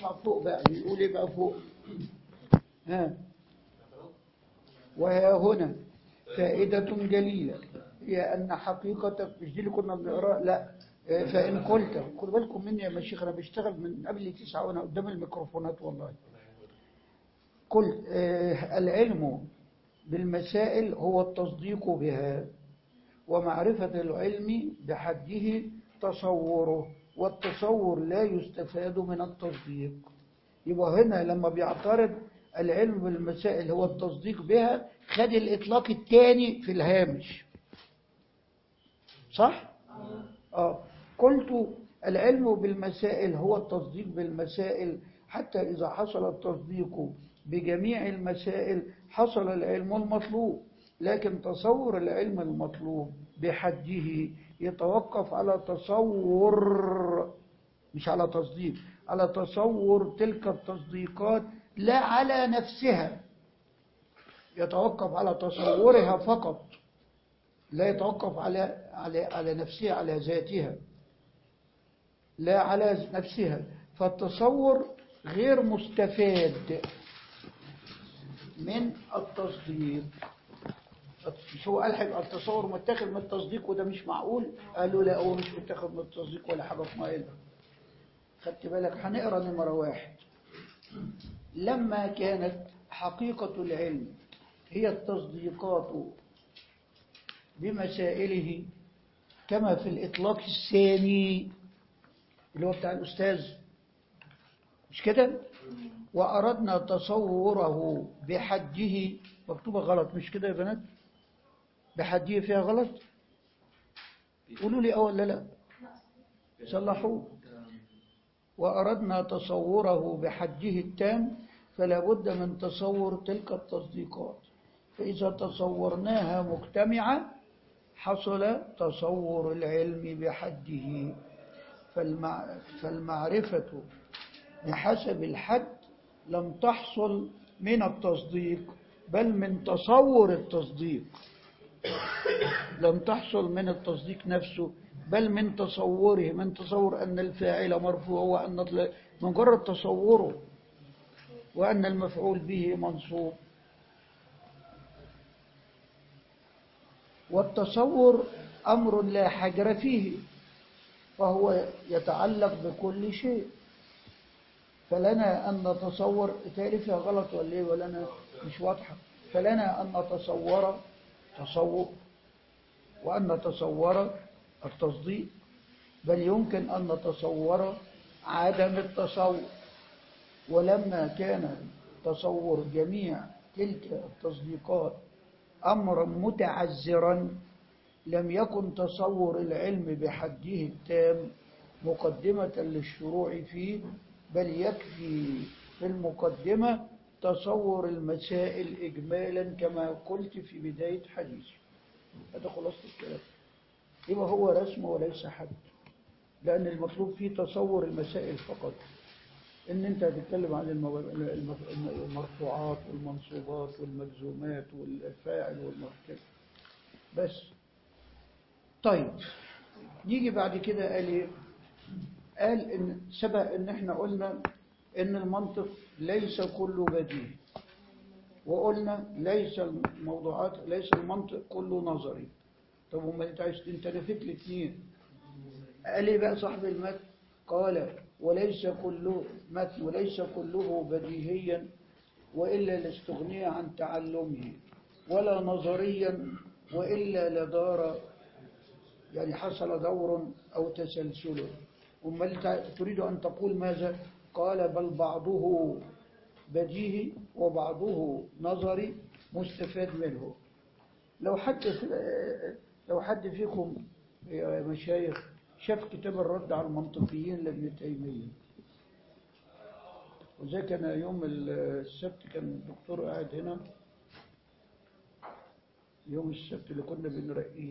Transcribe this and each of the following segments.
المصحف فوق بقى بيقول ايه بقى فوق ها وها هنا فائدة جليلة هي أن حقيقة مش دي اللي كنا بنقراها لا آه، فإن قلت خد بالكم مني يا مشيخ أنا بشتغل من قبل تسعة وأنا قدام الميكروفونات والله قلت آه، العلم بالمسائل هو التصديق بها ومعرفة العلم بحده تصوره والتصور لا يستفاد من التصديق يبقى هنا لما بيعترض العلم بالمسائل هو التصديق بها خد الإطلاق الثاني في الهامش صح؟ آه. قلت العلم بالمسائل هو التصديق بالمسائل حتى إذا حصل التصديق بجميع المسائل حصل العلم المطلوب لكن تصور العلم المطلوب بحده يتوقف على تصور مش على تصديق على تصور تلك التصديقات لا على نفسها يتوقف على تصورها فقط لا يتوقف على على على نفسها على ذاتها لا على نفسها فالتصور غير مستفاد من التصديق مش هو قال هيبقى التصور متاخد من التصديق وده مش معقول قالوا لا هو مش متاخد من التصديق ولا حاجه في مائله خدت بالك هنقرا نمره واحد لما كانت حقيقة العلم هي التصديقات بمسائله كما في الإطلاق الثاني اللي هو بتاع الأستاذ مش كده وأردنا تصوره بحده مكتوبة غلط مش كده يا بنات بحده فيها غلط قولوا لي أول لا لا صلحوه وأردنا تصوره بحجه التام فلا بد من تصور تلك التصديقات فإذا تصورناها مجتمعة حصل تصور العلم بحده فالمع فالمعرفة بحسب الحد لم تحصل من التصديق بل من تصور التصديق لم تحصل من التصديق نفسه بل من تصوره من تصور أن الفاعل مرفوع وأن من مجرد تصوره وأن المفعول به منصوب والتصور أمر لا حجر فيه فهو يتعلق بكل شيء فلنا أن نتصور تالفها غلط ولا إيه ولنا مش واضحة فلنا أن نتصور تصور وأن نتصور التصديق بل يمكن أن نتصور عدم التصور ولما كان تصور جميع تلك التصديقات أمرا متعذرا لم يكن تصور العلم بحده التام مقدمة للشروع فيه بل يكفي في المقدمة تصور المسائل إجمالا كما قلت في بداية حديثي هذا خلاصة الكلام يبقى هو رسم وليس حد لأن المطلوب فيه تصور المسائل فقط إن أنت هتتكلم عن المو- الم- المرفوعات والمنصوبات والمجزومات والفاعل والمركب بس طيب نيجي بعد كده قال إيه؟ قال إن سبق إن إحنا قلنا إن المنطق ليس كله بديهي وقلنا ليس الموضوعات ليس المنطق كله نظري طب وما انت عايز انت نفيت الاثنين قال ايه بقى صاحب المتن قال وليس كله متن وليس كله بديهيا والا لاستغنية عن تعلمه ولا نظريا والا لدار يعني حصل دور او تسلسل امال انت تريد ان تقول ماذا قال بل بعضه بديهي وبعضه نظري مستفاد منه لو حد لو حد فيكم يا مشايخ شاف كتاب الرد على المنطقيين لابن تيمية وزي كان يوم السبت كان الدكتور قاعد هنا يوم السبت اللي كنا بنرقيه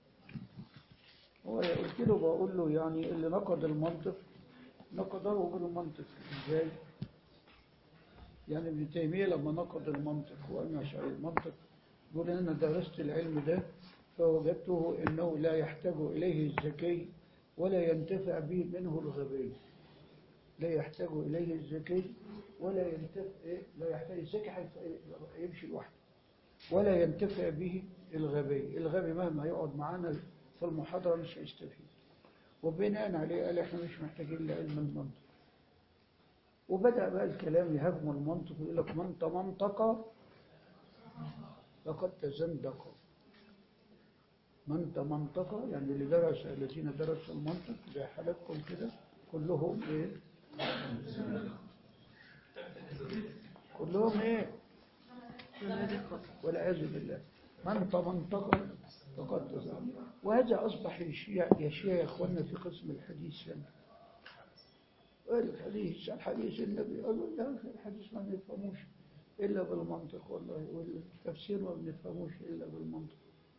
هو قلت له بقول له يعني اللي نقد المنطق نقده بالمنطق ازاي يعني ابن تيمية لما نقد المنطق وقال مش المنطق يقول إن أنا درست العلم ده فوجدته أنه لا يحتاج إليه الذكي ولا ينتفع به منه الغبي لا يحتاج إليه الذكي ولا ينتفع إيه؟ لا يحتاج الذكي حيف- يمشي لوحده ولا ينتفع به الغبي الغبي مهما يقعد معانا في المحاضرة مش هيستفيد وبناء عليه قال احنا مش محتاجين لعلم المنطق وبدأ بقى الكلام يهاجم المنطق ويقول لك من تمنطق فقد تزندق من تمنطق يعني اللي درس الذين درسوا المنطق زي حالتكم كده كلهم ايه كلهم ايه والعياذ بالله من تمنطق فقد تزندق وهذا اصبح يشيع يشيع يا اخواننا في قسم الحديث يعني الحديث الحديث النبي أقول لا الحديث ما بنفهموش إلا بالمنطق والله والتفسير ما بنفهموش إلا بالمنطق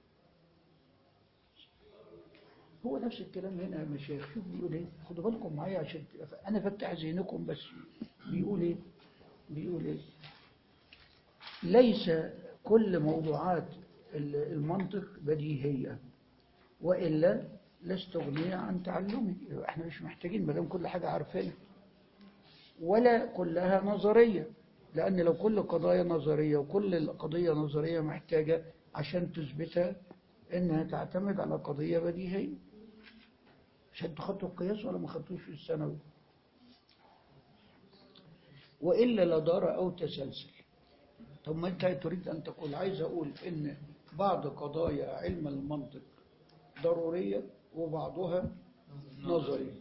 هو نفس الكلام هنا يا مشايخ شوف بيقول ايه خدوا بالكم معايا عشان تبقى- انا فتح ذهنكم بس بيقول ايه بيقول ايه ليس كل موضوعات ال- المنطق بديهيه والا لاستغني عن تعلمه احنا مش محتاجين ما دام كل حاجه عارفينها ولا كلها نظريه لان لو كل قضايا نظريه وكل قضيه نظريه محتاجه عشان تثبتها انها تعتمد على قضيه بديهيه عشان تخطوا القياس ولا ما خدتوش في الثانوي والا لدار او تسلسل طب ما انت تريد ان تقول عايز اقول ان بعض قضايا علم المنطق ضروريه وبعضها نظري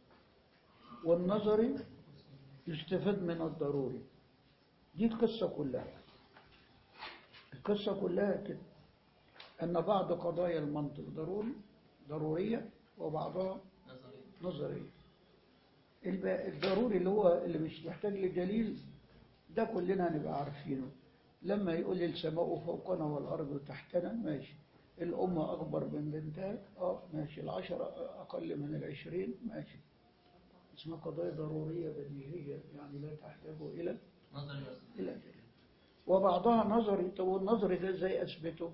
والنظري يستفاد من الضروري دي القصة كلها القصة كلها كده أن بعض قضايا المنطق ضروري ضرورية وبعضها نظرية الب- الضروري اللي هو اللي مش محتاج لدليل ده كلنا هنبقى عارفينه لما يقول السماء فوقنا والأرض تحتنا ماشي الأمة أكبر من بنتها اه ماشي العشرة أقل من العشرين ماشي اسمها قضايا ضرورية بديهية يعني لا تحتاج إلى نظري بس إلى دليل وبعضها نظري طب والنظري ده ازاي أثبته؟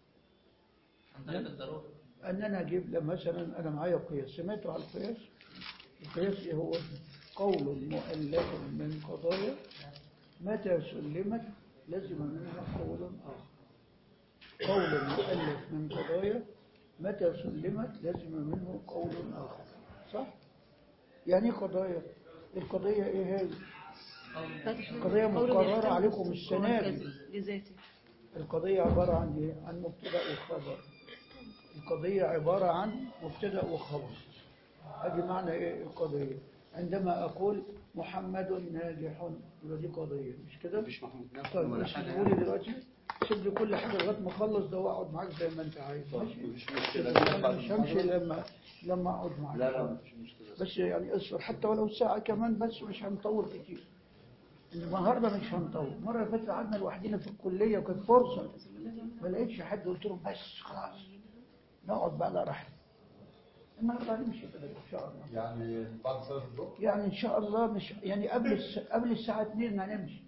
عن طريق الضرورة أن أنا أجيب لما مثلا أنا معايا قياس سمعتوا على القياس؟ القياس إيه هو قول مؤلف من قضايا متى سلمت لزم منها قول آخر قول مؤلف من قضايا متى سلمت لزم منه قول آخر صح؟ يعني إيه قضايا القضية إيه هي؟ قضية مقررة عليكم السنة دي لذاته القضية عبارة عن إيه؟ عن مبتدأ وخبر القضية عبارة عن مبتدأ وخبر هذه معنى إيه القضية عندما أقول محمد ناجح يبقى دي قضية مش كده؟ مش محمود نفسه طيب ولا مش حاجة تقولي دلوقتي سيب لي كل حاجة لغاية ما أخلص ده وأقعد معاك زي ما أنت عايز ماشي؟ مش مشكلة أنا مش همشي لما لما أقعد معاك لا لا مش مشكلة بس يعني اصبر حتى ولو ساعة كمان بس مش هنطول كتير النهارده مش هنطول المرة اللي فاتت قعدنا لوحدنا في الكلية وكانت فرصة ما لقيتش حد قلت لهم بس خلاص نقعد بقى على راحتنا النهارده هنمشي كده ان شاء الله يعني بعد صلاة الظهر يعني ان شاء الله مش يعني قبل الس... قبل الساعة 2 هنمشي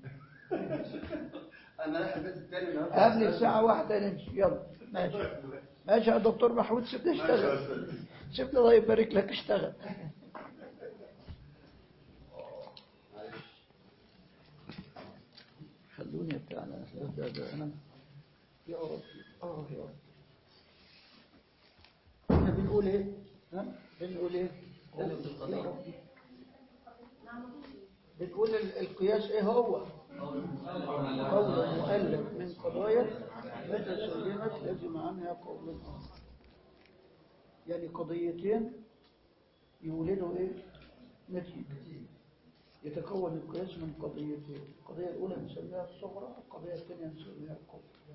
انا رايح البيت التاني النهارده قبل الساعة 1 نمشي يلا ماشي ماشي يا دكتور محمود سيبني اشتغل سيبني الله يبارك لك اشتغل خلوني بتاعنا ده ده انا يا رب اه يا رب احنا بنقول ايه ها بنقول ايه دلت القضية. يا رب بنقول ال- القياس ايه هو قول مؤلف من قضايا متى سلمت لازم عنها قول آخر يعني قضيتين يولدوا ايه نتيجة يتكون القياس من قضيتين القضية الأولى نسميها الصغرى القضية الثانية نسميها الكبرى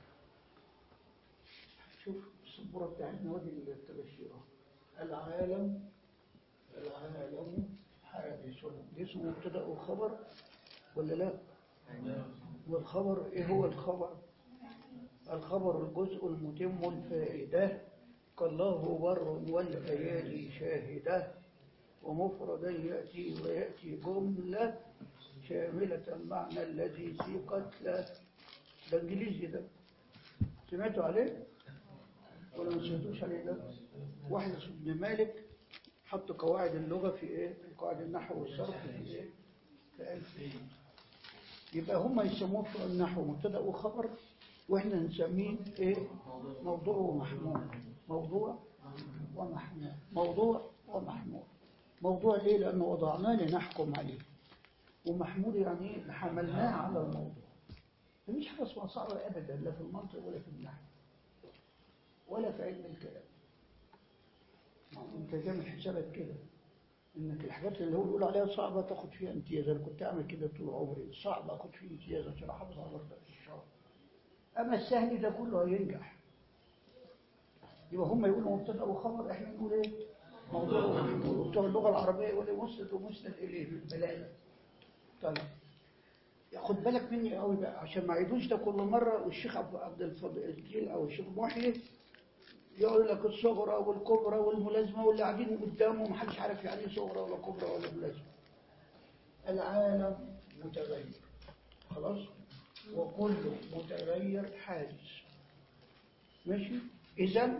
شوف السبورة بتاعتنا ودي التبشيرة العالم العالم حادث دي اسمه مبتدأ وخبر ولا لا؟ والخبر ايه هو الخبر الخبر الجزء المتم الفائدة كالله بر والليالي شاهدة ومفردا يأتي ويأتي جملة شاملة المعنى الذي سيقت له ده انجليزي ده سمعتوا عليه ولا ما سمعتوش عليه ده واحد اسمه ابن مالك حط قواعد اللغة في إيه قواعد النحو والصرف في إيه في ألف يبقى هم يسموه في النحو مبتدأ وخبر وإحنا نسميه إيه موضوع ومحمول موضوع ومحمول موضوع ومحمول موضوع ليه لأنه وضعناه لنحكم عليه ومحمول يعني إيه؟ حملناه على الموضوع مفيش حاجة اسمها صعبة أبدا لا في المنطق ولا في النحو ولا في علم الكلام ما هو انت تعمل حسابك كده انك الحاجات اللي هو بيقول عليها صعبة تاخد فيها امتياز انا كنت اعمل كده طول عمري صعب اخد فيه امتياز عشان احافظ على مرتبة الشهر اما السهل ده كله هينجح يبقى هم يقولوا مبتدا وخبر احنا نقول ايه موضوع ومحمول. بتوع اللغة العربية يقولوا مسند ومسند اليه بالبلاء طيب خد بالك مني قوي بقى عشان ما يعيدوش ده كل مرة والشيخ عبد عبد الفضيل او الشيخ محيي يقول لك الصغرى والكبرى والملازمة واللي قاعدين قدامه محدش عارف يعني ايه صغرى ولا كبرى ولا ملازمة العالم متغير خلاص وكل متغير حادث ماشي اذا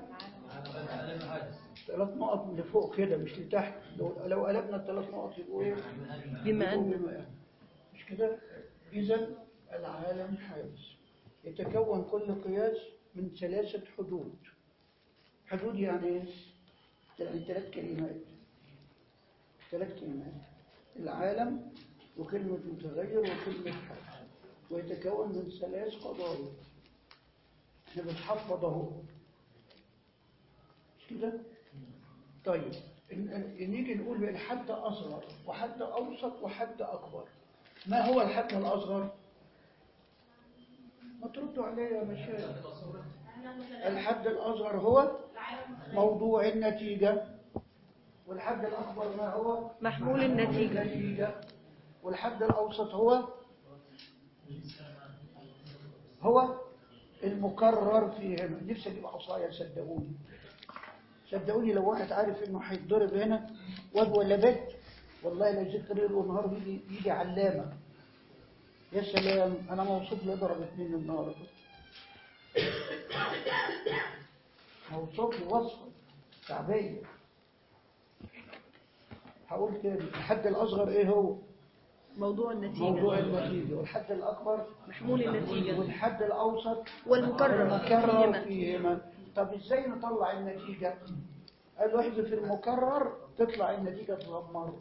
ثلاث نقط من لفوق كده مش لتحت لو لو قلبنا الثلاث نقط يبقوا ايه بما يبقوا أن بما أن. مش كده اذا العالم حادث يتكون كل قياس من ثلاثة حدود حدود يعني ايه؟ يعني ثلاث كلمات ثلاث كلمات العالم وكلمة متغير وكلمة حادث ويتكون من ثلاث قضايا احنا بنحفظ اهو مش كده طيب ن- ن- نيجي نقول بقى الحد أصغر وحد أوسط وحد أكبر ما هو الحد الأصغر؟ ما تردوا عليا يا مشايخ الحد الأصغر هو موضوع النتيجة والحد الأكبر ما هو؟ محمول النتيجة. النتيجة والحد الأوسط هو هو المكرر فيهما نفسي اجيب عصايه صدقوني صدقوني لو واحد عارف انه هيتضرب هنا واد ولا بنت والله لا يزيد ليل ونهار يجي يجي علامه يا سلام انا موصوف لي ضرب اتنين النهارده موصوف لي وصفه شعبيه هقول تاني الحد الاصغر ايه هو موضوع النتيجة موضوع النتيجه والحد الاكبر محمول النتيجة والحد الاوسط والمكرر المكرر فيهما. فيهما طب ازاي نطلع النتيجة قال له احذف المكرر تطلع النتيجة تغمره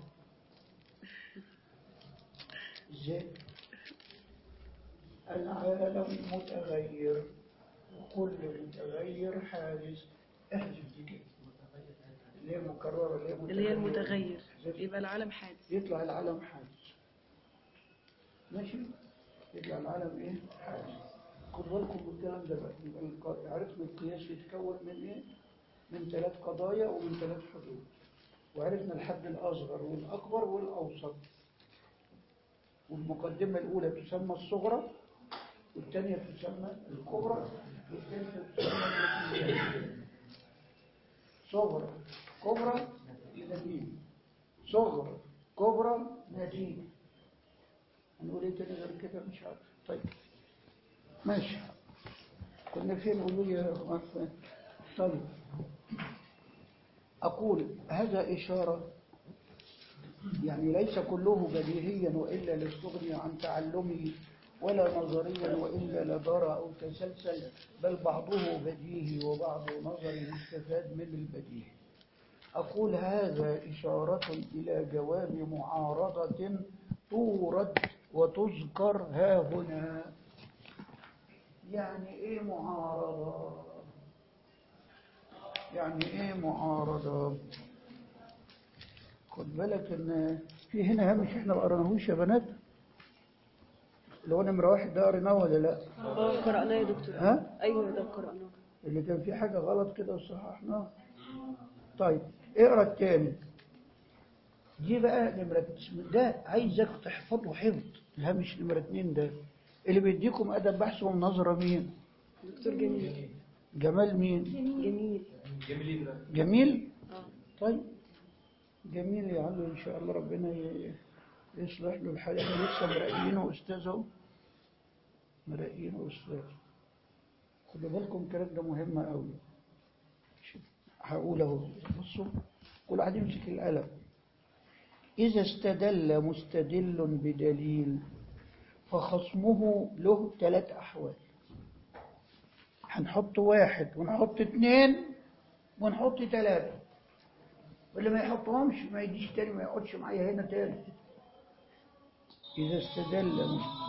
ازاي العالم متغير وكل متغير حادث احذف دي كده اللي هي المكررة اللي هي اللي هي المتغير احذف. يبقى العالم حادث يطلع العالم حادث ماشي يطلع العالم ايه حادث خد بالكم من الكلام ده بقى يبقى الق- عرفنا القياس يتكون من ايه من ثلاث قضايا ومن ثلاث حدود وعرفنا الحد الاصغر والاكبر والاوسط والمقدمه الاولى تسمى الصغرى والثانيه تسمى الكبرى والثالثه تسمى النتيجة. صغرى كبرى نتيجه صغرى كبرى نتيجة هنقول ايه تاني غير كده مش عارف طيب ماشي كنا فين قولوا لي يا أخوان. طيب أقول هذا إشارة يعني ليس كله بديهيا وإلا لاستغني عن تعلمه ولا نظريا وإلا لدار أو تسلسل بل بعضه بديهي وبعضه نظري يستفاد من البديهي أقول هذا إشارة إلى جواب معارضة تورد وتذكر ها هنا يعني إيه معارضة يعني إيه معارضة خد بالك إن في هنا هامش إحنا ما قرناهوش يا بنات اللي هو نمرة واحد ده قريناه ولا لأ اه قرأناه يا دكتور ها؟ ايوه ده قرأناه اللي كان فيه حاجة غلط كده وصححناه طيب اقرا التاني دي بقى نمرة ده عايزك تحفظه حفظ الهامش نمرة اتنين ده اللي بيديكم أدب بحث ونظرة مين دكتور جميل جمال مين جميل جميل اه طيب جميل يا عم إن شاء الله ربنا ي- يصلح له الحال احنا لسه مرقيينه أستاذ أهو مرقيينه أستاذ خدوا بالكم الكلام ده مهم قوي شوف، هقول اهو بصوا كل واحد يمسك القلم إذا استدل مستدل بدليل فخصمه له ثلاث أحوال هنحط واحد ونحط اثنين ونحط ثلاثة واللي ما يحطهمش ما يجيش تاني ما يقعدش معايا هنا تاني إذا استدل مستدل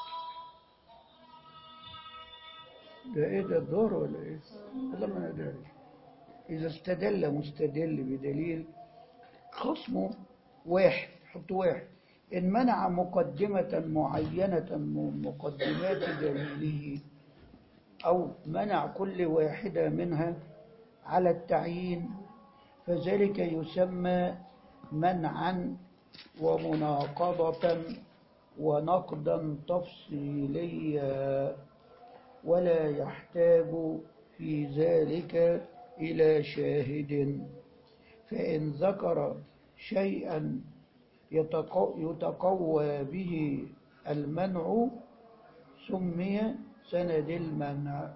ده ايه ده الدور ولا ايه والله ما ندري اذا استدل مستدل بدليل خصمه واحد حط واحد ان منع مقدمة معينة من مقدمات دليله او منع كل واحدة منها على التعيين فذلك يسمى منعا ومناقضة ونقدا تفصيليا ولا يحتاج في ذلك إلى شاهد فإن ذكر شيئا يتقو- يتقوى به المنع سمي سند المنع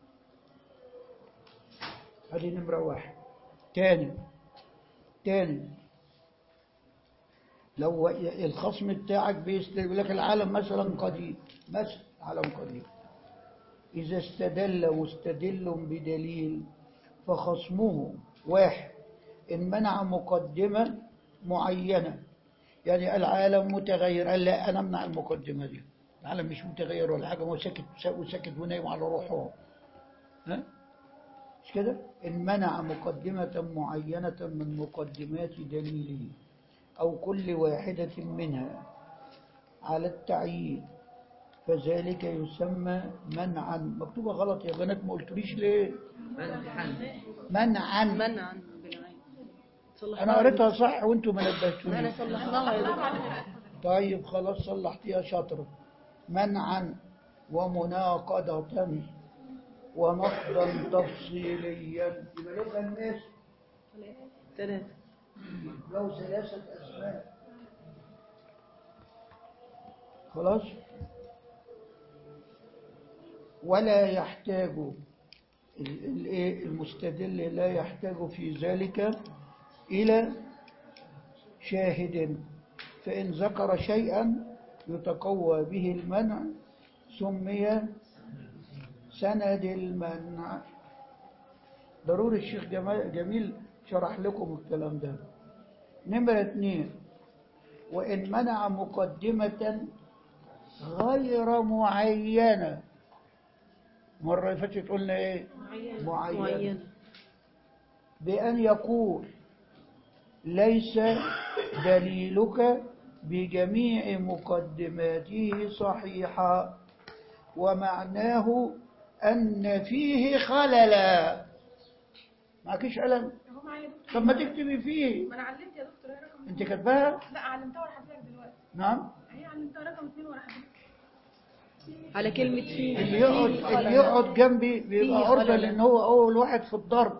هذه نمرة واحد تاني تاني لو الخصم بتاعك بيستلم لك العالم مثلا قديم مثلا عالم قديم إذا استدل مستدل بدليل فخصمه واحد إن منع مقدمة معينة يعني العالم متغير قال لا أنا أمنع المقدمة دي العالم مش متغير ولا حاجة هو ساكت وساكت ونايم على روحه ها مش كده إن منع مقدمة معينة من مقدمات دليله أو كل واحدة منها على التعيين فذلك يسمى منعا مكتوبة غلط يا بنات ما قلتليش ليه منعا منعا منعا بالعين صلحناها أنا قريتها صح وأنتم ما لا انا نبهتوني صلحناها يا دكتور طيب خلاص صلحتيها شاطرة منعا ومناقضة ونقضا تفصيليا يبقى ليه الناس ثلاثة له ثلاثة أسماء خلاص ولا يحتاج ال- ال- إيه المستدل لا يحتاج في ذلك إلى شاهد فإن ذكر شيئا يتقوى به المنع سمي سند المنع ضروري الشيخ جمال جميل شرح لكم الكلام ده نمرة اثنين وإن منع مقدمة غير معينة مرة اللي فاتت قلنا إيه معينة, معينة بأن يقول ليس دليلك بجميع مقدماته صحيحا ومعناه أن فيه خللا معكيش قلم هو معايا دكتور طب ما تكتبي فيه ما انا علمت يا دكتور هي رقم انت كاتباها لا علمتها ورا حضرتك دلوقتي نعم هي علمتها رقم اثنين ورا حضرتك على كلمة فيه اللي يقعد اللي يقعد جنبي فيه بيبقى عرضة خلل. لان هو اول واحد في الضرب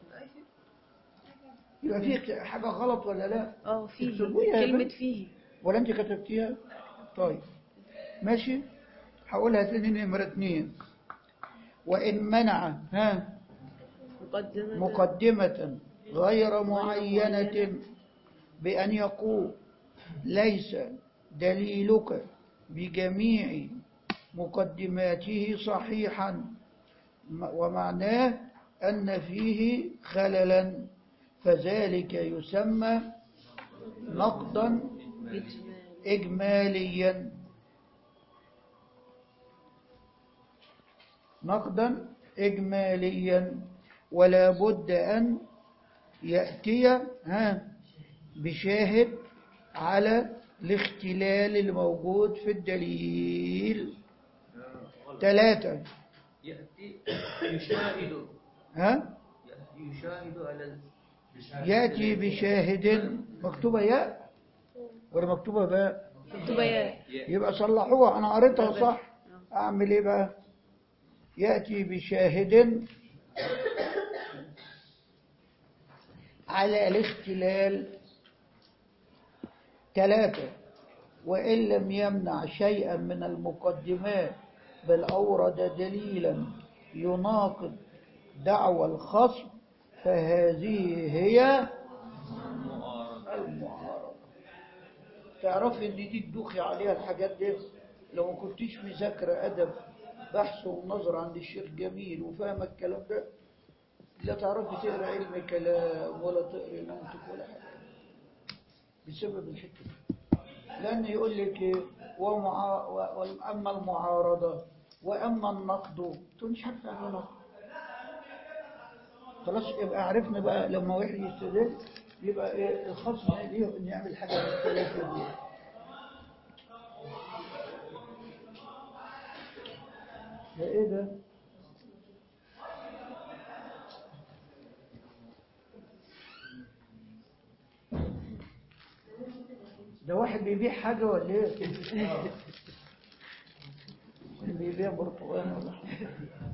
يبقى فيه حاجة غلط ولا لا اه فيه اكتبوها يا كلمة بنت. فيه ولا انت كتبتيها طيب ماشي هقولها تاني نمرة اتنين وإن منع ها مقدمة مقدمة غير معينة بأن يقول ليس دليلك بجميع مقدماته صحيحا م- ومعناه أن فيه خللا فذلك يسمى نقضا إجمال إجماليا نقدا إجماليا ولا بد أن يأتي ها بشاهد على الاختلال الموجود في الدليل ثلاثة يأتي يشاهد ها يشاهد على ال- يأتي بشاهد مكتوبة ياء ولا مكتوبة باء مكتوبة ياء يبقى صلحوها أنا قريتها صح أعمل إيه بقى يأتي بشاهد على الاختلال ثلاثة وإن لم يمنع شيئا من المقدمات بل أورد دليلا يناقض دعوى الخصم فهذه هي تعرفي ان دي تدوخي عليها الحاجات دي لو ما كنتيش مذاكره ادب بحث ونظر عند الشيخ جميل وفاهمه الكلام ده لا تعرفي تقرا علم كلام ولا تقري منطق ولا حاجه بسبب الحته دي لان يقول لك إيه، ومعا و- واما المعارضه واما النقد انتوا مش عارفه يعني إيه نقد خلاص يبقى عرفنا بقى لما واحد يستدل يبقى ايه الخصم ليه ان يعمل حاجه من الثلاثه دي ده ايه ده ده واحد بيبيع حاجه ولا ايه بيبيع برتقال ولا حاجه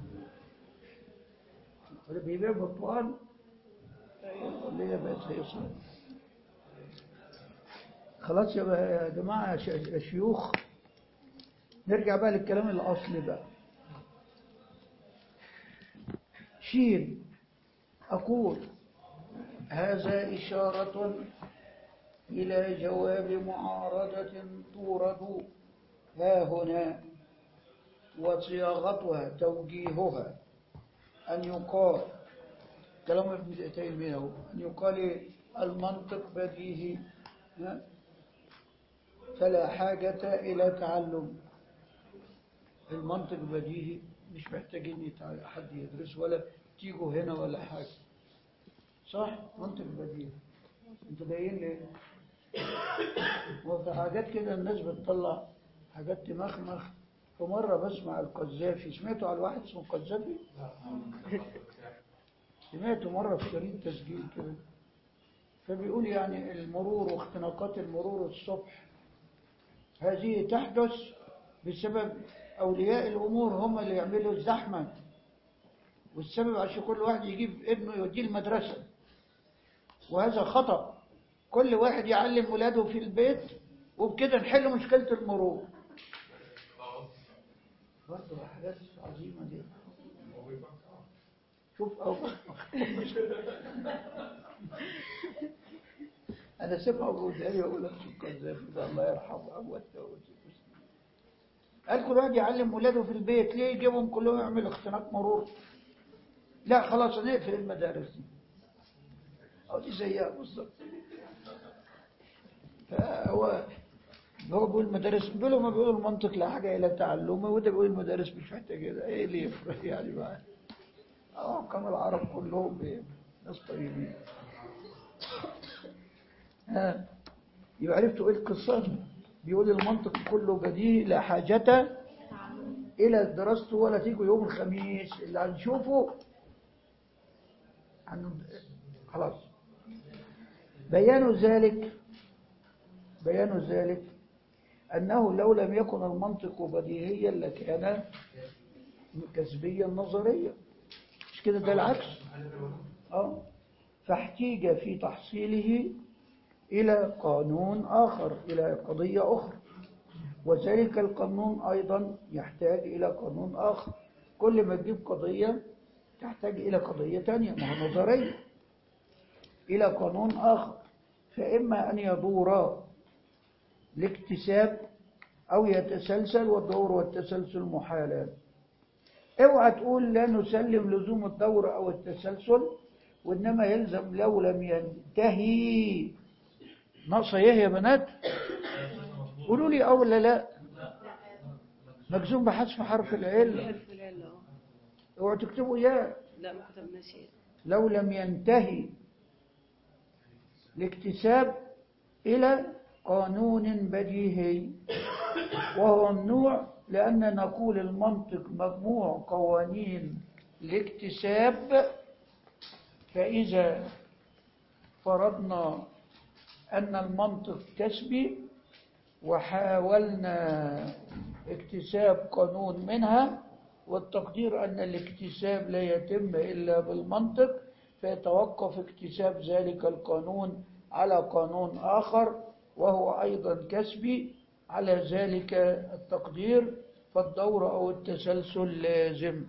ولا بيبيع برتقال ولا هي بقت هيصة خلاص يا بقى- يا جماعة يا ش- يا شيوخ نرجع بقى للكلام الأصلي بقى شين أقول هذا إشارة إلى جواب معارضة تورد ها هنا وصياغتها توجيهها أن يقال كلام ابن تيمية هو أن يقال إيه؟ المنطق بديهي ها؟ فلا حاجة إلى تعلم المنطق بديهي مش محتاجين يتع- حد يدرس ولا تيجوا هنا ولا حاجة صح منطق بديهي انتوا جايين ليه وفي حاجات كده الناس بتطلع حاجات تمخمخ فمرة بسمع القذافي سمعتوا على واحد اسمه القذافي سمعته مرة في شريط تسجيل كده فبيقول يعني المرور واختناقات المرور الصبح هذه تحدث بسبب أولياء الأمور هم اللي يعملوا الزحمة والسبب عشان كل واحد يجيب ابنه يوديه المدرسة وهذا خطأ كل واحد يعلم ولاده في البيت وبكده نحل مشكلة المرور برضه حاجات عظيمة دي شوف أو أنا سمع أبو داري يقول لك القذافي ده الله يرحمه أبو التوبة قال كل واحد يعلم ولاده في البيت ليه يجيبهم كلهم يعمل اختناق مرور لا خلاص نقفل المدارس دي أو دي زيها بالظبط فهو هو بيقول المدارس دول ما بيقولوا المنطق لا حاجة إلى تعلمه وده بيقول المدارس مش محتاجة ده إيه اللي يفرق يعني بقى اه كان العرب كلهم إيه؟ ناس طيبين ها يبقى عرفتوا ايه القصة بيقول المنطق كله بديهي لا حاجة إلى دراسته ولا تيجوا يوم الخميس اللي هنشوفه عن خلاص بيان ذلك بيان ذلك أنه لو لم يكن المنطق بديهيا لكان كسبيا نظريا مش كده ده العكس اه فاحتيج في تحصيله إلى قانون آخر إلى قضية أخرى وذلك القانون أيضا يحتاج إلى قانون آخر كل ما تجيب قضية تحتاج إلى قضية تانية ما هو نظرية إلى قانون آخر فإما أن يدور لاكتساب أو يتسلسل والدور والتسلسل محالان اوعى تقول لا نسلم لزوم الدور أو التسلسل وإنما يلزم لو لم ينتهي ناقصة ايه يا بنات قولوا لي أو ولا لا مجزوم بحذف حرف العلة حرف العلة اه اوعوا تكتبوا يا لا ما كتبناش شيء لو لم ينتهي الاكتساب إلى قانون بديهي وهو النوع لأن نقول المنطق مجموع قوانين الاكتساب فإذا فرضنا أن المنطق كسبي وحاولنا اكتساب قانون منها والتقدير أن الاكتساب لا يتم إلا بالمنطق فيتوقف اكتساب ذلك القانون على قانون آخر وهو أيضا كسبي على ذلك التقدير فالدور أو التسلسل لازم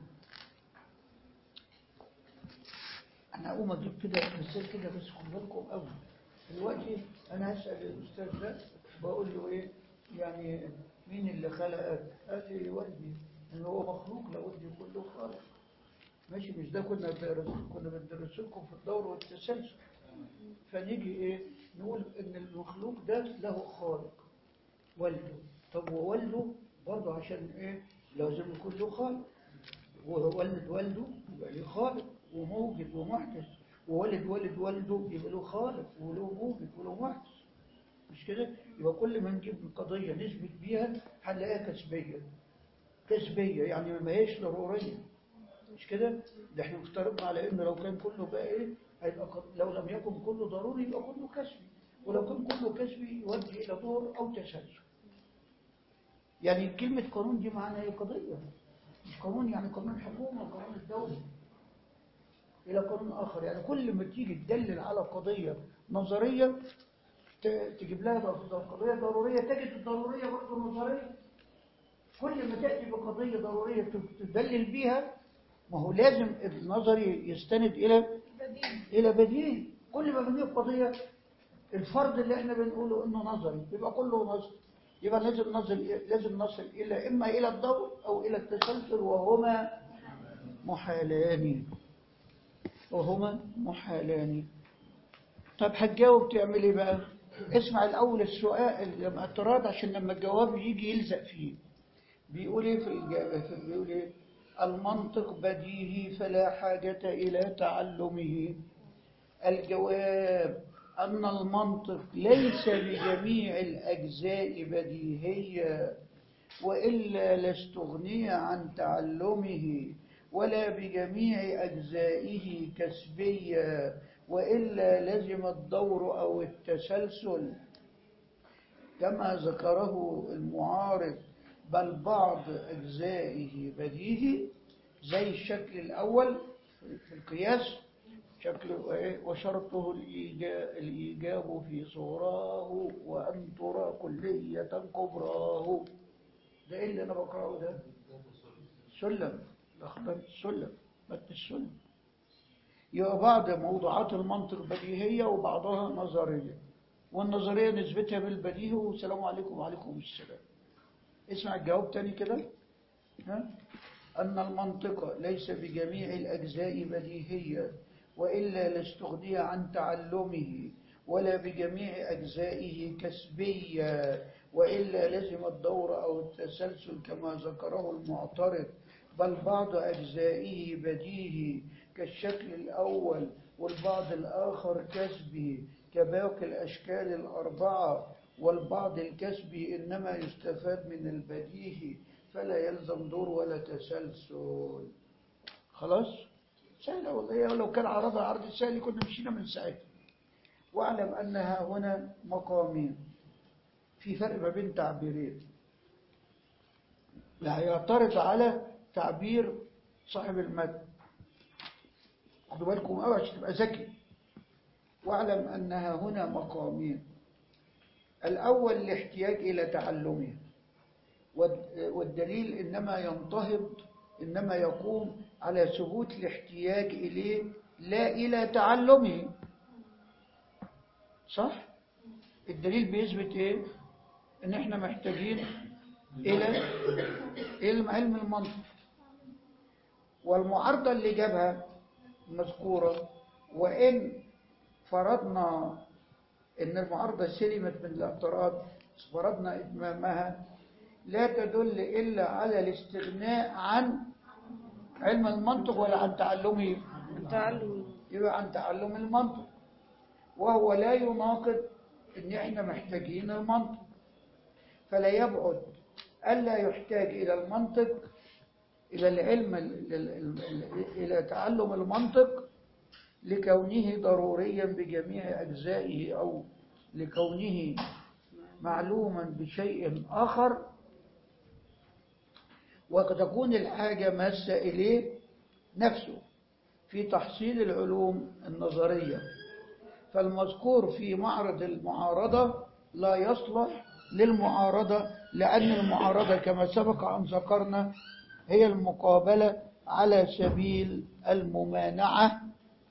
أنا أقوم أجيب كده مثال كده بس خد بالكم قوي دلوقتي أنا هسأل الأستاذ ده بقول له ايه يعني مين اللي خلقك قال لي والدي ان هو مخلوق لابد يكون له خالق ماشي مش ده كنا بندرس كنا بندرس لكم في الدور والتسلسل فنيجي ايه نقول ان المخلوق ده له خالق والده طب ووالده برضه عشان ايه لازم يكون له خالق وولد والده يبقى له خالق وموجد ومحدث وولد والد والده يبقى له خالق وله موجد وله محدث مش كده يبقى كل ما نجيب قضية نثبت بيها هنلاقيها كسبية كسبية يعني ما هيش ضرورية مش كده ده احنا افترضنا على ان لو كان كله بقى ايه هيبقى قد- لو لم يكن كله ضروري يبقى كله كسبي ولو كان كله كسبي يؤدي الى دور او تسلسل يعني كلمة قانون دي معناها ايه قضية مش قانون يعني قانون حكومة قانون الدولة إلى قانون آخر يعني كل ما تيجي تدلل على قضية نظرية ت- تجيب لها ض- قضية ضرورية تجد الضرورية برضه نظرية كل ما تأتي بقضية ضرورية ت- تدلل بيها ما هو لازم النظري يستند إلى بديل إلى بديل كل ما بنجيب قضية الفرض اللي احنا بنقوله انه نظري يبقى كله نظري يبقى لازم نصل لازم نصل الى اما الى الضوء او الى التسلسل وهما محالان وهما محالان طب هتجاوب تعمل ايه بقى اسمع الاول السؤال لما اعتراض عشان لما الجواب يجي يلزق فيه بيقول ايه في الجواب في- بيقول ايه المنطق بديهي فلا حاجة إلى تعلمه الجواب أن المنطق ليس بجميع الأجزاء بديهيا وإلا لاستغني عن تعلمه ولا بجميع أجزائه كسبيا وإلا لزم الدور أو التسلسل كما ذكره المعارض بل بعض أجزائه بديهي زي الشكل الأول في القياس شكل إيه؟ وشرطه الإيجا- الإيجاب في صوراه وأن ترى كلية كبراه ده إيه اللي أنا بقرأه ده سلم الأخبار السلم متن السلم يبقى بعض موضوعات المنطق بديهية وبعضها نظرية والنظرية نسبتها بالبديهي والسلام عليكم وعليكم السلام اسمع الجواب تاني كده ها؟ أن المنطق ليس بجميع الأجزاء بديهيا وإلا لاستغني عن تعلمه ولا بجميع أجزائه كسبيا وإلا لزم الدور أو التسلسل كما ذكره المعترض بل بعض أجزائه بديهي كالشكل الأول والبعض الآخر كسبي كباقي الأشكال الأربعة والبعض الكسبي إنما يستفاد من البديهي فلا يلزم دور ولا تسلسل خلاص سهلة والله لو كان عرضها عرض سهل كنا مشينا من ساعتها واعلم أنها هنا مقامين في فرق ما بين تعبيرين لا يعترض على تعبير صاحب المتن خدوا بالكم قوي عشان تبقى ذكي واعلم أنها هنا مقامين الأول الاحتياج إلى تعلمه والد- والدليل إنما ينتهض إنما يقوم على ثبوت الاحتياج إليه لا إلى تعلمه صح؟ الدليل بيثبت إيه؟ إن إحنا محتاجين إلى علم علم المنطق والمعارضة اللي جابها مذكورة وإن فرضنا إن المعارضة سلمت من الاعتراض فرضنا إتمامها لا تدل إلا على الاستغناء عن علم المنطق ولا عن تعلمه تعلم يبقى عن تعلم المنطق وهو لا يناقض ان احنا محتاجين المنطق فلا يبعد الا يحتاج الى المنطق الى العلم ال- ال- ال- الى تعلم المنطق لكونه ضروريا بجميع اجزائه او لكونه معلوما بشيء اخر وقد تكون الحاجه ماسه اليه نفسه في تحصيل العلوم النظرية فالمذكور في معرض المعارضة لا يصلح للمعارضة لأن المعارضة كما سبق أن ذكرنا هي المقابلة على سبيل الممانعة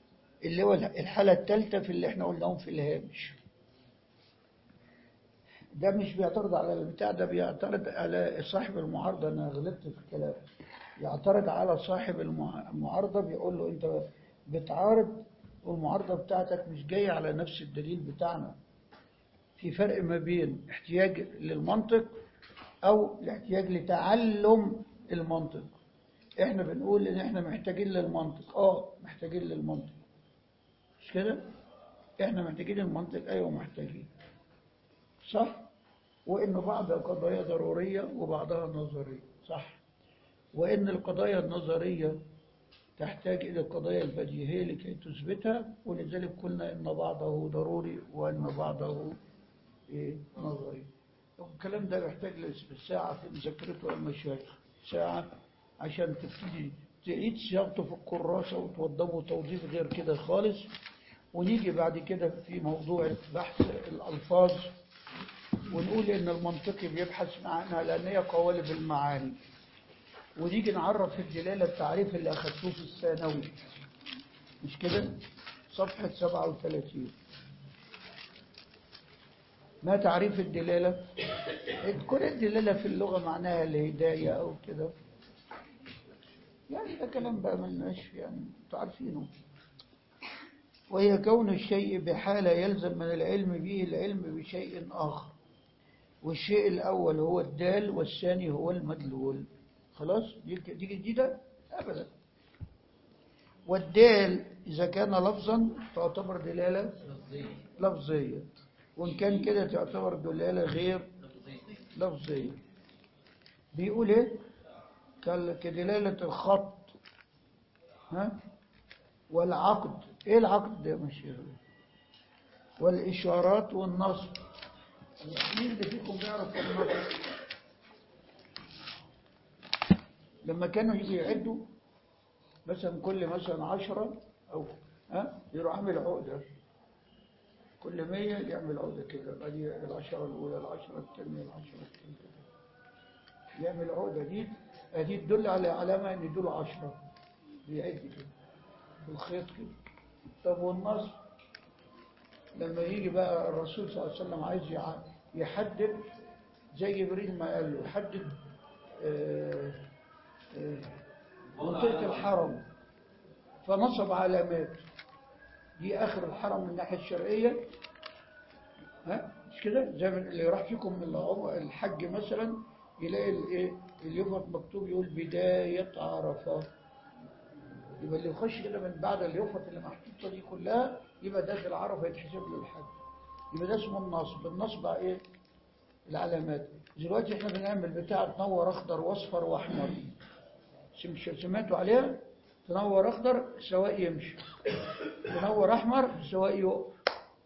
اللي هو الحالة الثالثة في اللي احنا قلناهم في الهامش ده مش بيعترض على البتاع ده بيعترض على صاحب المعارضة أنا غلطت في الكلام يعترض على صاحب المع- المعارضة بيقول له أنت بتعارض والمعارضة بتاعتك مش جاية على نفس الدليل بتاعنا في فرق ما بين احتياج للمنطق أو الاحتياج لتعلم المنطق احنا بنقول ان احنا محتاجين للمنطق اه محتاجين للمنطق مش كده احنا محتاجين المنطق ايوه محتاجين صح وان بعض القضايا ضرورية وبعضها نظرية صح وان القضايا النظرية تحتاج الى القضايا البديهية لكي تثبتها ولذلك قلنا ان بعضه ضروري وان بعضه ايه نظري الكلام ده بيحتاج ساعة في مذاكرته المشايخ ساعة عشان تبتدي تعيد صياغته في الكراسة وتوضبه توظيف غير كده خالص ونيجي بعد كده في موضوع بحث الألفاظ ونقول إن المنطقي بيبحث عنها لأن هي قوالب المعاني ونيجي نعرف الدلالة التعريف اللي أخدتوه في الثانوي مش كده؟ صفحة 37 ما تعريف الدلالة؟ كل الدلالة في اللغة معناها الهداية أو كده يعني ده كلام بقى ملناش يعني انتوا عارفينه وهي كون الشيء بحالة يلزم من العلم به العلم بشيء آخر والشيء الأول هو الدال والثاني هو المدلول خلاص دي دي جديدة أبدا والدال إذا كان لفظا تعتبر دلالة لفظية لفظية وإن كان كده تعتبر دلالة غير لفظية لفظية بيقول ايه كال- كدلالة الخط ها والعقد ايه العقد ده يا مشير والإشارات والنصب مين اللي فيكم بيعرف النصب لما كانوا يجي يعدوا مثلا كل مثلا عشرة أو ها يروح عامل عقدة كل مية يعمل عقدة كده بعدين العشرة الأولى العشرة الثانية العشرة الثالثة يعمل عقدة دي دي تدل على علامة إن دول عشرة بيعد كده بالخيط كده طب والنصب لما يجي بقى الرسول صلى الله عليه وسلم عايز يع- يحدد زي جبريل ما قال له يحدد آه، آه، منطقة الحرم فنصب علامات دي آخر الحرم من الناحية الشرقية ها مش كده زي ما اللي راح فيكم من العم- الحج مثلا يلاقي الايه اليوفط مكتوب يقول بداية عرفة يبقى اللي يخش كده من بعد اليوفط اللي محطوطة دي كلها يبقى داخل عرفة يتحسب له الحج يبقى ده اسمه النصب النصب على ايه العلامات دلوقتي احنا بنعمل بتاع تنور اخضر واصفر واحمر سم- سمعتوا عليها تنور اخضر سواء يمشي تنور احمر سواء يقف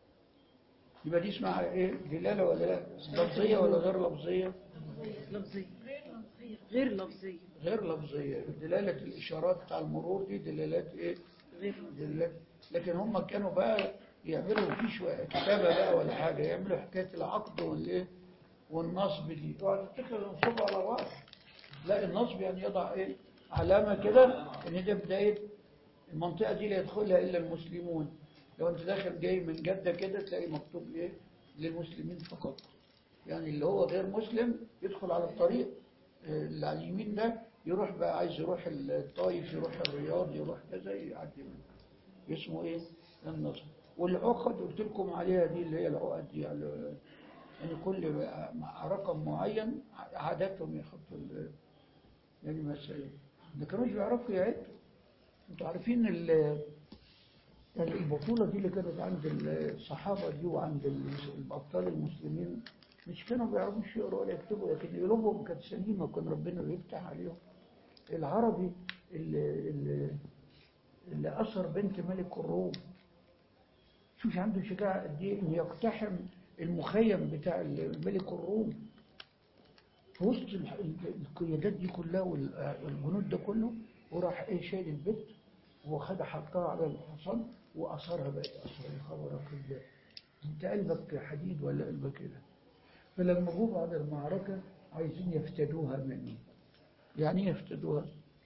يبقى دي اسمها ايه دلاله ولا لا لفظيه ولا غير لفظيه لفظية غير لفظية غير لفظيه دلاله الاشارات بتاع المرور دي دلالات ايه غير دلالات لكن هم كانوا بقى يعملوا في شويه كتابه بقى ولا حاجه يعملوا حكايه العقد والايه والنصب دي اوعى تفتكر ينصبوا على بعض لا النصب يعني يضع ايه علامه كده ان ده بدايه المنطقه دي لا يدخلها الا المسلمون لو انت داخل جاي من جده كده تلاقي مكتوب ايه للمسلمين فقط يعني اللي هو غير مسلم يدخل على الطريق آه، اللي على اليمين ده يروح بقى عايز يروح الطايف يروح الرياض يروح كذا يعدي منه اسمه ايه النصب والعقد قلت لكم عليها دي اللي هي العقد دي يعني يعني كل مع رقم معين عاداتهم يحطوا ال- يعني مثلا ما كانوش بيعرفوا يعدوا انتوا عارفين ال- يعني البطولة دي اللي كانت عند الصحابة دي وعند ال- الأبطال المسلمين مش كانوا بيعرفوش يقروا ولا يكتبوا لكن قلوبهم كانت سليمة كان ربنا بيفتح عليهم العربي اللي, اللي, اللي أسر بنت ملك الروم شوف عنده شجاعة قد إيه إنه يقتحم المخيم بتاع الملك الروم في وسط الح- القيادات دي كلها والجنود ده كله وراح ايه شايل البت وخدها حطها على الحصان وأثرها بقت أثر خبرك الله انت قلبك حديد ولا قلبك كده فلما جوا بعد المعركة عايزين يفتدوها منه يعني ايه يفتدوها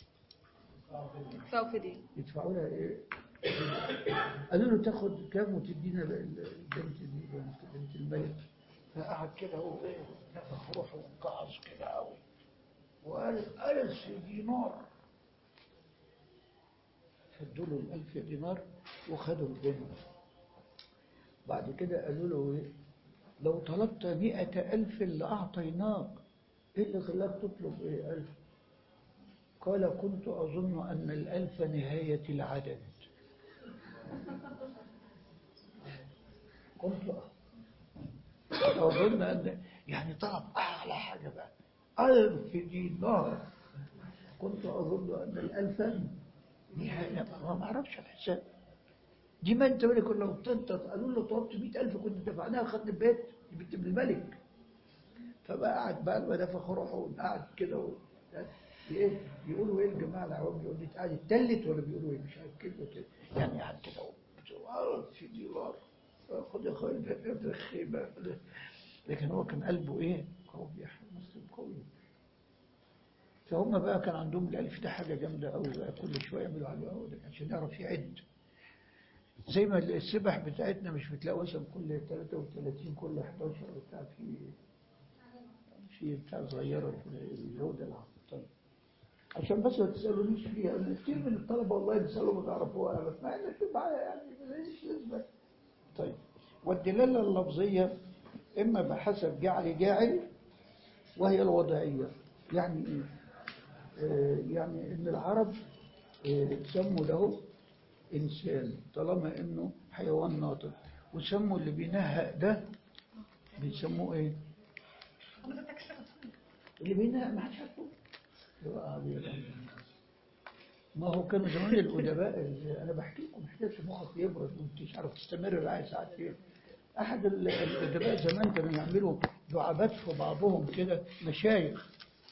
سوف دي يدفعوا لها ايه قالوا له تاخد كام وتدينا ال- البنت دي بنت, بنت الملك فقعد كده هو ايه نفخ روحه وانقعص كده قوي وقال ألف دينار فادوا له الألف دينار وخدوا الجنة بعد كده قالوا له ايه لو طلبت مئة ألف اللي أعطيناك إيه اللي خلاك تطلب إيه ألف قال كنت أظن أن الألف نهاية العدد كنت أظن أن يعني طلب أعلى حاجة بقى ألف دينار كنت أظن أن الألف نهاية ما ما أعرفش الحساب دي ما أنت ملك لو تنطط قالوا له طلبت 100000 كنت دفعناها خدنا البيت دي بنت ابن الملك فبقى قاعد بقى ما نفخ روحه وقاعد كده و... ايه بيقولوا ايه الجماعه العوام بيقولوا لي قاعد اتلت ولا بيقولوا ايه مش عارف كده كده يعني قاعد كده و- في دينار خد يا اخويا الباب الخيبه لكن هو كان قلبه ايه قوي يا أخي، مسلم قوي فهم بقى كان عندهم الالف ده حاجه جامده قوي بقى كل شويه يعملوا عليه قوي عشان يعرف يعد زي ما السبح بتاعتنا مش بتلاقوا مثلا كل 33 كل 11 بتاع في في بتاع صغيره الهدى طيب عشان بس ما تسالونيش فيها لأن كتير من الطلبه والله بيسالوا ما تعرفوها بس مع ان في معايا يعني ماليش لازمه طيب والدلاله اللفظيه اما بحسب جعل جاعل وهي الوضعيه يعني ايه؟ آه، يعني ان العرب آه، سموا له إنسان طالما إنه حيوان ناطق وسموا اللي بينهق ده بيسموه إيه؟ اللي بينهق ما حدش عارفه يبقى عبيط. ما هو كانوا زمان الأدباء اللي أنا بحكي لكم حكاية مخك يبرد وأنت مش عارف تستمر معايا ساعتين أحد ال- الأدباء زمان كانوا يعملوا دعابات في بعضهم كده مشايخ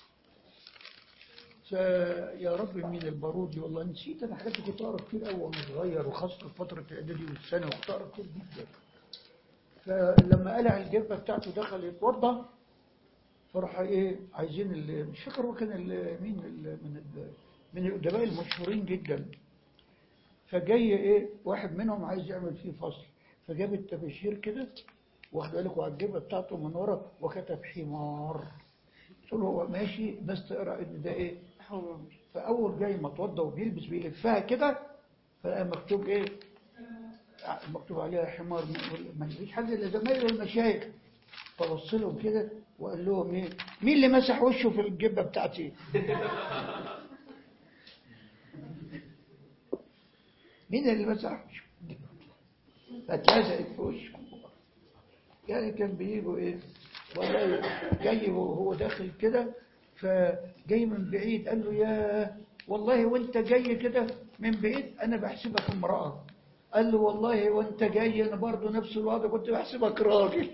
فيا رب من البارودي والله نسيت انا حاجات كنت اقرا كتير قوي وانا صغير وخاصه في فتره الاعدادي والثانوي كنت اقرا كتير جدا فلما قلع الجبه بتاعته دخل يتوضا فراح ايه عايزين ال- مش فاكر هو كان ال- مين ال- من ال- من الادباء المشهورين جدا فجاي ايه واحد منهم عايز يعمل فيه فصل فجاب التباشير كده واخد بالك على الجبه بتاعته من ورا وكتب حمار قلت له هو ماشي بس تقرا ان ده ايه حمار فاول جاي ما اتوضى وبيلبس بيلفها كده فلقى مكتوب ايه مكتوب عليها حمار ما فيش حد الا زمايله المشايخ فبص لهم كده وقال لهم ايه مين اللي مسح وشه في الجبه بتاعتي مين اللي مسح وشه فاتلزقت في وشه يعني كان بيجوا ايه والله جاي وهو داخل كده فجاي من بعيد قال له يا والله وانت جاي كده من بعيد انا بحسبك امرأة قال له والله وانت جاي انا برضه نفس الوضع كنت بحسبك راجل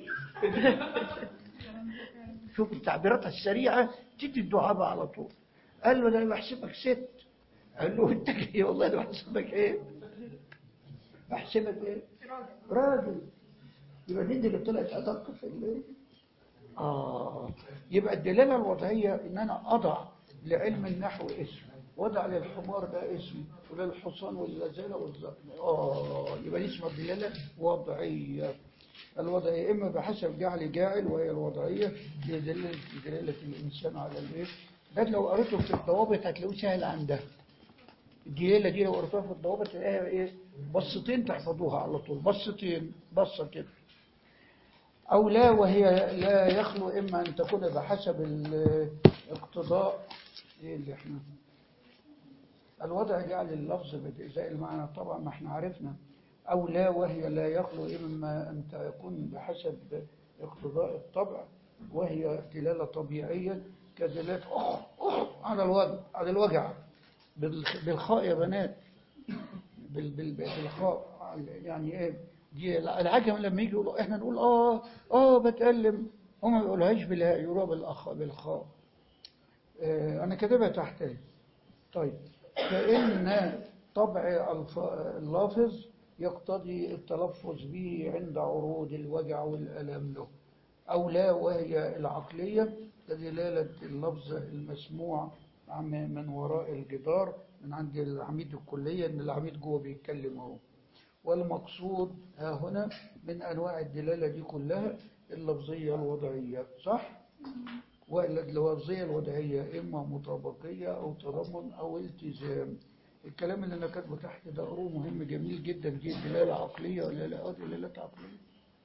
شوف التعبيرات السريعة تدي الدعابة على طول قال له ده انا بحسبك ست قال له انت جاي والله انا بحسبك ايه بحسبك ايه راجل يبقى دي اللي طلعت ادق في الليل آه يبقى الدلالة الوضعية إن أنا أضع لعلم النحو اسم وضع للحمار ده اسم وللحصان والغزالة والزقن آه يبقى دي اسمها الدلالة وضعية الوضعية إما بحسب جعل جاعل وهي الوضعية لدلالة دلالة الإنسان على الإيه ده لو قريته في الضوابط هتلاقوه سهل عندها الدلالة دي لو قريتوها في الضوابط تلاقيها إيه بصتين تحفظوها على طول بصتين بصة كده أو لا وهي لا يخلو إما أن تكون بحسب الاقتضاء إيه اللي احنا الوضع جعل اللفظ بإزاء المعنى طبعا ما احنا عرفنا أو لا وهي لا يخلو إما أن تكون بحسب اقتضاء الطبع وهي دلالة طبيعية كدلالة أخ أخ على الوجع على الوجع بالخ- بالخاء يا بنات بال- بال- بالخاء يعني ايه دي العجم لما يجي يقولوا احنا نقول اه اه بتألم هم ما يقولوهاش بالهاء يقولوها بالأخ بالخاء آه انا كاتبها تحت اهي. طيب فإن طبع الف- اللافظ يقتضي التلفظ به عند عروض الوجع والألم له أو لا وهي العقلية كدلالة اللفظ المسموع عن- من وراء الجدار من عند العميد الكلية إن العميد جوه بيتكلم اهو والمقصود ها هنا من أنواع الدلالة دي كلها اللفظية الوضعية صح؟ واللفظية الوضعية إما مطابقية أو تضمن أو التزام الكلام اللي أنا كاتبه تحت ده قروه مهم جميل جدا جدا دلالة عقلية ولا لا دلالات عقلية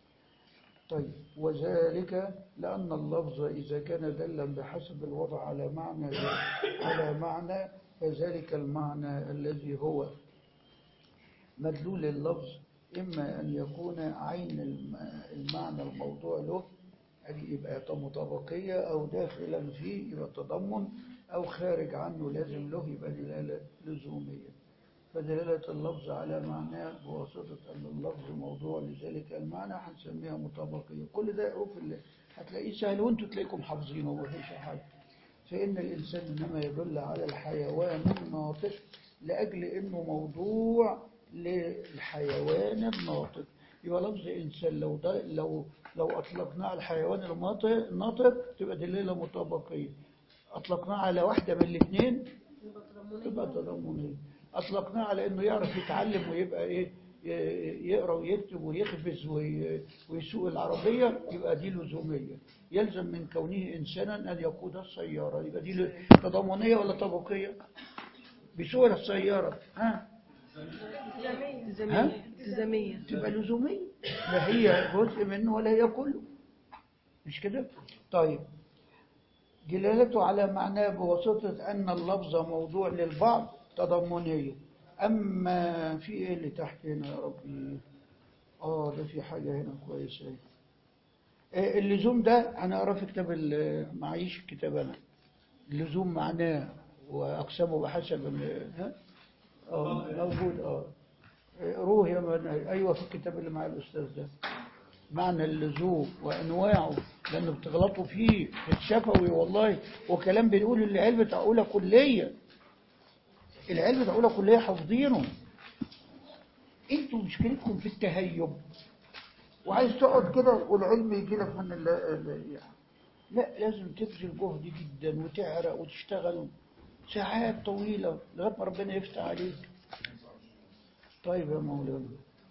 طيب وذلك لأن اللفظ إذا كان دلا بحسب الوضع على معنى على معنى فذلك المعنى الذي هو مدلول اللفظ إما أن يكون عين الم- المعنى الموضوع له يعني يبقى مطابقية أو داخلا فيه يبقى تضمن أو خارج عنه لازم له يبقى دلالة لزومية فدلالة اللفظ على معناه بواسطة أن اللفظ موضوع لذلك المعنى هنسميها مطابقية كل ده حروف اللي هتلاقيه سهل وانتوا تلاقيكم حافظينه مفيش حاجة فإن الإنسان إنما يدل على الحيوان الناطق لأجل إنه موضوع للحيوان الناطق يبقى لفظ إنسان لو ده لو لو أطلقناه على الحيوان الناطق الناطق تبقى دلالة مطابقية أطلقناه على واحدة من الاثنين تبقى تضمنية أطلقناه على إنه يعرف يتعلم ويبقى إيه ي- يقرأ ويكتب ويخبز وي- ويسوق العربية يبقى دي لزومية يلزم من كونه إنسانا أن يقود السيارة يبقى دي ل- تضمنية ولا طبقية بيسوق السيارة ها التزامية التزامية تبقى لزومية لا هي جزء منه ولا هي كله مش كده طيب دلالته على معناه بواسطة أن اللفظ موضوع للبعض تضمنية أما في إيه اللي تحت هنا يا ربي آه ده في حاجة هنا كويسة أهي. آه، اللزوم ده هنقرا في كتاب ال- معيش الكتاب أنا اللزوم معناه وأقسامه بحسب ال- ها اه موجود اه روح يا من ايوه في الكتاب اللي مع الاستاذ ده معنى اللزوم وانواعه لانه بتغلطوا فيه في الشفوي والله وكلام بنقول العلم بتاع اولى كليه العلم بتاع اولى كليه حافظينه انتوا مشكلتكم في التهيب وعايز تقعد كده والعلم يجي لك من ال ال- يعني لا لازم تبذل جهد جدا وتعرق وتشتغل ساعات طويلة لغاية ما ربنا يفتح عليك طيب يا مولانا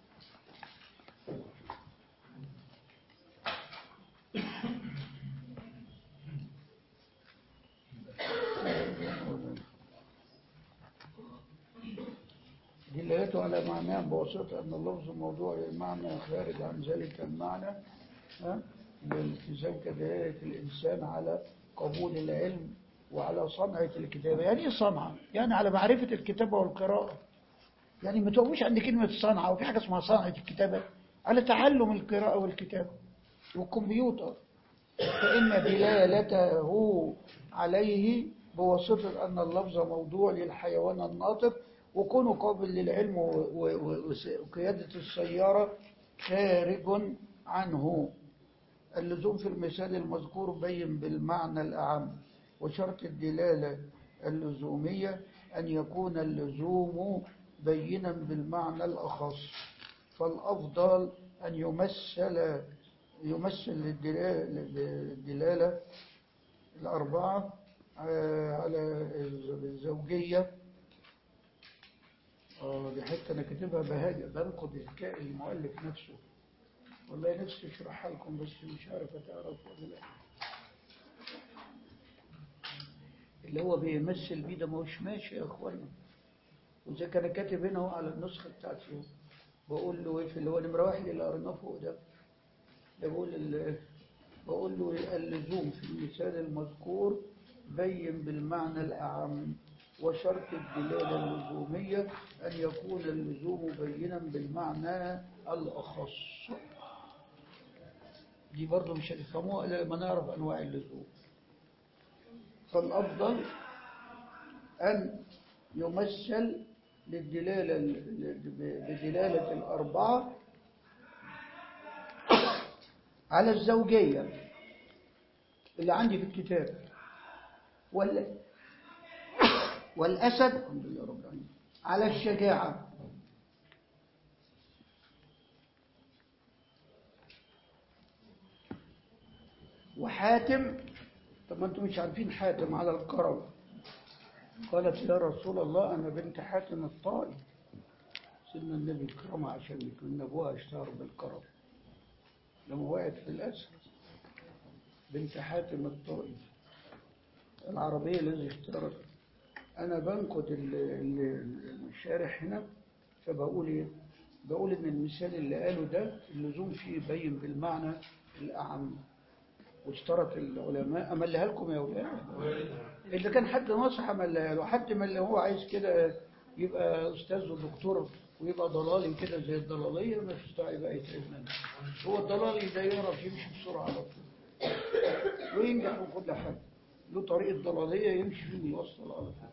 دلالته على معناه بواسطة أن اللفظ موضوع للمعنى خارج عن ذلك المعنى ها؟ للالتزام كدلالة الإنسان على قبول العلم وعلى صنعة الكتابة يعني إيه صنعة؟ يعني على معرفة الكتابة والقراءة يعني ما توقفوش عند كلمة صنعة وفي حاجة اسمها صنعة الكتابة على تعلم القراءة والكتابة والكمبيوتر فإن دلالته عليه بواسطة أن اللفظ موضوع للحيوان الناطق وكونه قابل للعلم و- و- و- وقيادة السيارة خارج عنه اللزوم في المثال المذكور بين بالمعنى الأعم وشرط الدلالة اللزومية أن يكون اللزوم بينا بالمعنى الأخص فالأفضل أن يمثل يمثل الدلالة, الدلالة الأربعة آه، على الزوجية آه دي حتة أنا كاتبها بهاجة بنقد ذكاء المؤلف نفسه والله نفسي أشرحها لكم بس مش عارف أتعرف ولا لا اللي هو بيمثل بيه ده ما هوش ماشي يا إخوانا وزي كان كاتب هنا أهو على النسخة بتاعتي بقول له إيه في اللي هو نمرة واحد اللي قريناه فوق ده ده بقول ال- بقول له اللزوم في المثال المذكور بين بالمعنى الأعم وشرط الدلالة اللزومية أن يكون اللزوم بينا بالمعنى الأخص دي برضه مش هتفهموها إلا لما نعرف أنواع اللزوم فالأفضل أن يمثل للدلالة بدلالة الأربعة على الزوجية اللي عندي في الكتاب وال والأسد الحمد لله رب العالمين على الشجاعة وحاتم طب ما انتم مش عارفين حاتم على الكرم قالت يا رسول الله أنا بنت حاتم الطائي سيدنا النبي كرم عشان يكون أبوها اشتهر بالكرم لما وقعت في الأسر بنت حاتم الطائي العربية الذي اختارت أنا بنقد ال- ال- الشارح هنا فبقول إيه؟ بقول إن المثال اللي قاله ده اللزوم فيه يبين بالمعنى الأعم واشترط العلماء أملها لكم يا أولاد إذا كان حد نصح أملها له حد من اللي هو عايز كده يبقى أستاذ ودكتور ويبقى ضلالي كده زي الضلالية ما فيش داعي بقى يتعب منه هو الضلالي ده يعرف يمشي بسرعة على طول وينجح في كل حاجة له طريق الضلالية يمشي فيه ويوصل على طول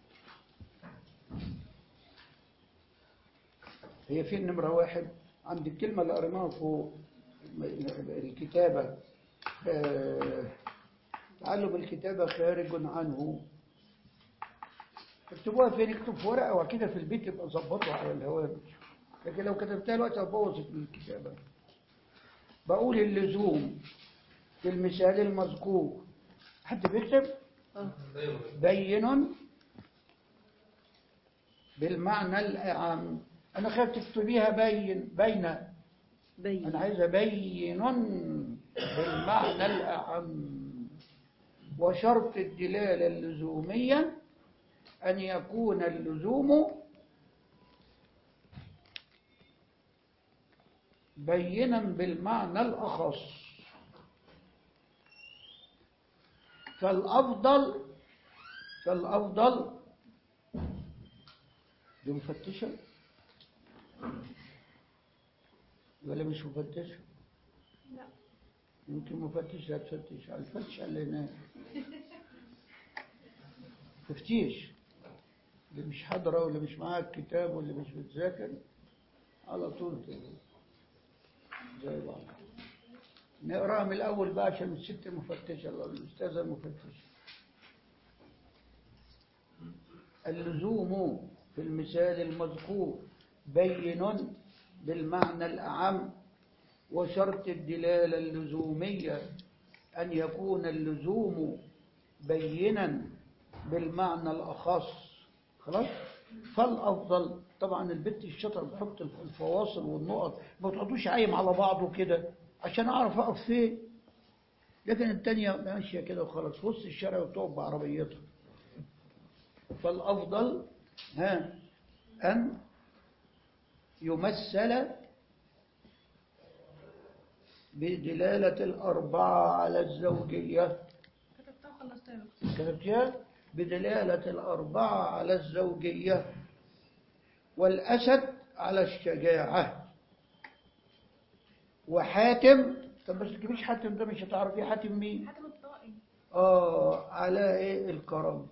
هي فين نمرة واحد عند الكلمة اللي قريناها فوق الكتابة آه، تعلم الكتابة خارج عنه اكتبوها فين اكتب في ورقة وكده في البيت يبقى ظبطوا على الهوامش لكن لو كتبتها الوقت هتبوظ الكتابة بقول اللزوم في المثال المذكور حد بيكتب اه بين بالمعنى الأعم أنا خايف تكتبيها بين بين بين أنا عايز أبين بالمعنى الأعم وشرط الدلالة اللزومية أن يكون اللزوم بينا بالمعنى الأخص فالأفضل فالأفضل دي مفتشة ولا مش مفتشة لا يمكن مفتش هتفتش على الفتش اللي هناك تفتيش اللي مش حاضرة واللي مش معاها الكتاب واللي مش بتذاكر على طول كده زي بعض نقراها من الأول بقى عشان الست مفتشة ولا الأستاذة مفتشة اللزوم في المثال المذكور بين بالمعنى الأعم وشرط الدلالة اللزومية أن يكون اللزوم بينا بالمعنى الأخص خلاص فالأفضل طبعا البت الشطر بحط الفواصل والنقط ما تحطوش عايم على بعضه كده عشان أعرف أقف فين لكن التانية ماشية كده وخلاص في وسط الشارع وتقف بعربيتها فالأفضل ها أن يمثل بدلالة الأربعة على الزوجية كتبتها وخلصتها يا دكتور. كتبتها بدلالة الأربعة على الزوجية والأسد على الشجاعة وحاتم طب بس تجيبيش حاتم ده مش هتعرفي حاتم مين حاتم الطائي آه على إيه الكرم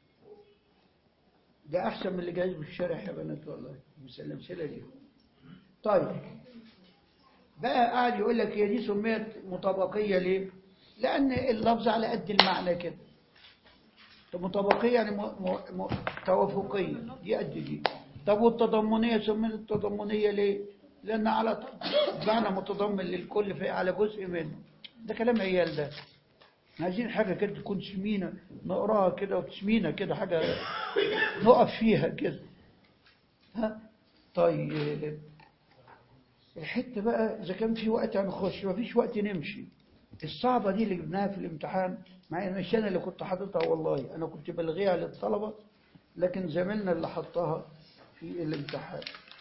ده أحسن من اللي جاي بالشارع يا بنات والله مش الأمثلة دي طيب بقى قاعد يقول لك هي دي سميت مطابقية ليه؟ لأن اللفظ على قد المعنى كده طب مطابقية يعني م... م... م... توافقية دي قد دي طب والتضمنية سميت تضمنية ليه؟ لأن على ط- معنى متضمن للكل في على جزء منه ده كلام عيال ده عايزين حاجة كده تكون سمينة نقراها كده وتسمينة كده حاجة نقف فيها كده ها طيب الحتة بقى إذا كان في وقت هنخش ما فيش وقت نمشي الصعبة دي اللي جبناها في الامتحان مع إن مش أنا اللي كنت حاططها والله أنا كنت بلغيها للطلبة لكن زميلنا اللي حطها في الامتحان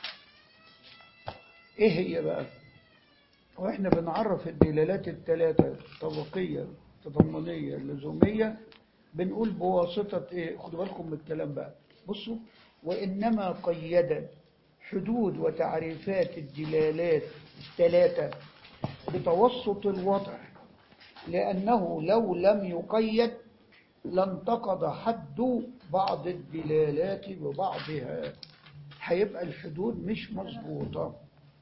إيه هي بقى؟ وإحنا بنعرف الدلالات الثلاثة الطبقية التضمنية اللزومية بنقول بواسطة إيه؟ خدوا بالكم من الكلام بقى بصوا وإنما قيد حدود وتعريفات الدلالات الثلاثة بتوسط الوضع لأنه لو لم يقيد لانتقض حد بعض الدلالات ببعضها هيبقى الحدود مش مظبوطة